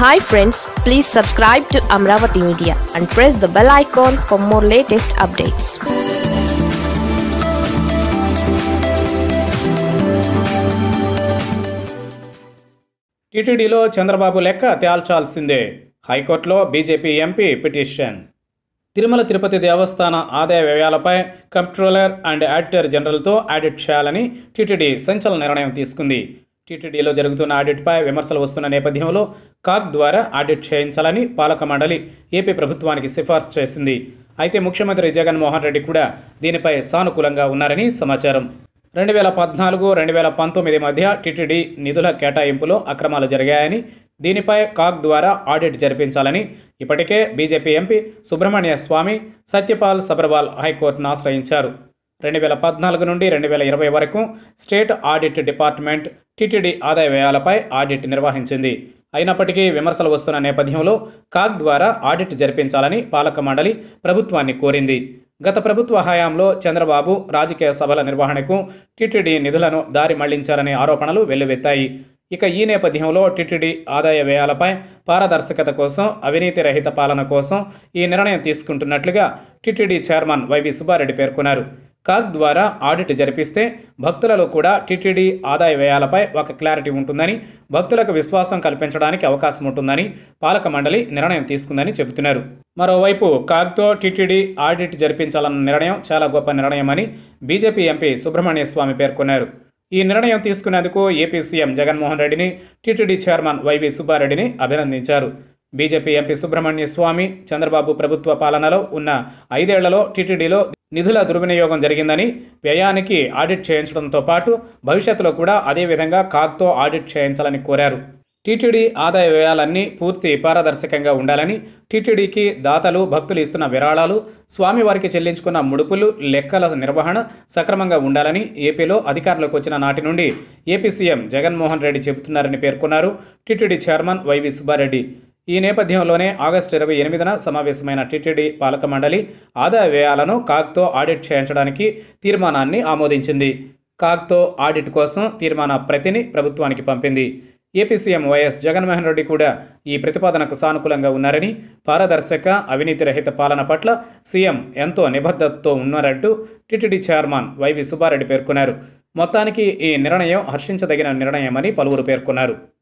hi friends please subscribe to Amaravati media and press the bell icon for more latest updates టీటీడీలో చంద్రబాబు లెక్క తేల్చాల్సిందే హైకోర్టులో BJP MP petition Tirumala Tirupati దేవస్థాన ఆదాయ వ్యయాలపై కంప్ట్రోలర్ అండ్ ఆడిటర్ జనరల్తో ఆడిట్ చేయాలని టీటీడీ సంచలన నిర్ణయం తీసుకుంది టీటీడీలో జరుగుతున్న ఆడిట్పై విమర్శలు వస్తున్న నేపథ్యంలో కాగ్ ద్వారా ఆడిట్ చేయించాలని పాలక మండలి ఏపీ ప్రభుత్వానికి సిఫార్సు చేసింది అయితే ముఖ్యమంత్రి జగన్మోహన్ రెడ్డి కూడా దీనిపై సానుకూలంగా ఉన్నారని సమాచారం రెండు వేల పద్నాలుగు రెండు వేల పంతొమ్మిది మధ్య టీటీడీ నిధుల కేటాయింపులో అక్రమాలు జరిగాయని దీనిపై కాగ్ ద్వారా ఆడిట్ జరిపించాలని ఇప్పటికే బీజేపీ ఎంపీ సుబ్రహ్మణ్య స్వామి సత్యపాల్ సబర్వాల్ హైకోర్టును ఆశ్రయించారు రెండు వేల పద్నాలుగు నుండి రెండు వేల ఇరవై వరకు స్టేట్ ఆడిట్ డిపార్ట్మెంట్ టీటీడీ ఆదాయ వ్యయాలపై ఆడిట్ నిర్వహించింది అయినప్పటికీ విమర్శలు వస్తున్న నేపథ్యంలో కాగ్ ద్వారా ఆడిట్ జరిపించాలని పాలక మండలి ప్రభుత్వాన్ని కోరింది గత ప్రభుత్వ హయాంలో చంద్రబాబు రాజకీయ సభల నిర్వహణకు టీటీడీ నిధులను దారి మళ్లించారనే ఆరోపణలు వెల్లువెత్తాయి ఇక ఈ నేపథ్యంలో టీటీడీ ఆదాయ వ్యయాలపై పారదర్శకత కోసం అవినీతి రహిత పాలన కోసం ఈ నిర్ణయం తీసుకుంటున్నట్లుగా టీటీడీ చైర్మన్ వైవి సుబ్బారెడ్డి పేర్కొన్నారు కాగ్ ద్వారా ఆడిట్ జరిపిస్తే భక్తులలో కూడా టీటీడీ ఆదాయ వ్యయాలపై ఒక క్లారిటీ ఉంటుందని భక్తులకు విశ్వాసం కల్పించడానికి అవకాశం ఉంటుందని పాలక మండలి నిర్ణయం తీసుకుందని చెబుతున్నారు మరోవైపు కాగ్తో టీటీడీ ఆడిట్ జరిపించాలన్న నిర్ణయం చాలా గొప్ప నిర్ణయమని బీజేపీ ఎంపీ సుబ్రహ్మణ్య స్వామి పేర్కొన్నారు ఈ నిర్ణయం తీసుకునేందుకు ఏపీ సీఎం జగన్మోహన్ రెడ్డిని టీటీడీ చైర్మన్ వైవి సుబ్బారెడ్డిని అభినందించారు బీజేపీ ఎంపీ సుబ్రహ్మణ్య స్వామి చంద్రబాబు ప్రభుత్వ పాలనలో ఉన్న ఐదేళ్లలో టీటీడీలో నిధుల దుర్వినియోగం జరిగిందని వ్యయానికి ఆడిట్ చేయించడంతో పాటు భవిష్యత్తులో కూడా అదేవిధంగా కాగ్తో ఆడిట్ చేయించాలని కోరారు టీటీడీ ఆదాయ వ్యయాలన్నీ పూర్తి పారదర్శకంగా ఉండాలని టీటీడీకి దాతలు భక్తులు ఇస్తున్న విరాళాలు స్వామివారికి చెల్లించుకున్న ముడుపులు లెక్కల నిర్వహణ సక్రమంగా ఉండాలని ఏపీలో అధికారంలోకి వచ్చిన నాటి నుండి ఏపీ సీఎం జగన్మోహన్ రెడ్డి చెబుతున్నారని పేర్కొన్నారు టీటీడీ చైర్మన్ వైవి సుబ్బారెడ్డి ఈ నేపథ్యంలోనే ఆగస్టు ఇరవై ఎనిమిదిన సమావేశమైన టీటీడీ పాలక మండలి ఆదాయ వ్యయాలను కాగ్తో ఆడిట్ చేయించడానికి తీర్మానాన్ని ఆమోదించింది కాగ్తో ఆడిట్ కోసం తీర్మాన ప్రతిని ప్రభుత్వానికి పంపింది ఏపీ సీఎం వైఎస్ జగన్మోహన్ రెడ్డి కూడా ఈ ప్రతిపాదనకు సానుకూలంగా ఉన్నారని పారదర్శక అవినీతి రహిత పాలన పట్ల సీఎం ఎంతో నిబద్ధతతో ఉన్నారంటూ టీటీడీ చైర్మన్ వైవి సుబ్బారెడ్డి పేర్కొన్నారు మొత్తానికి ఈ నిర్ణయం హర్షించదగిన నిర్ణయమని పలువురు పేర్కొన్నారు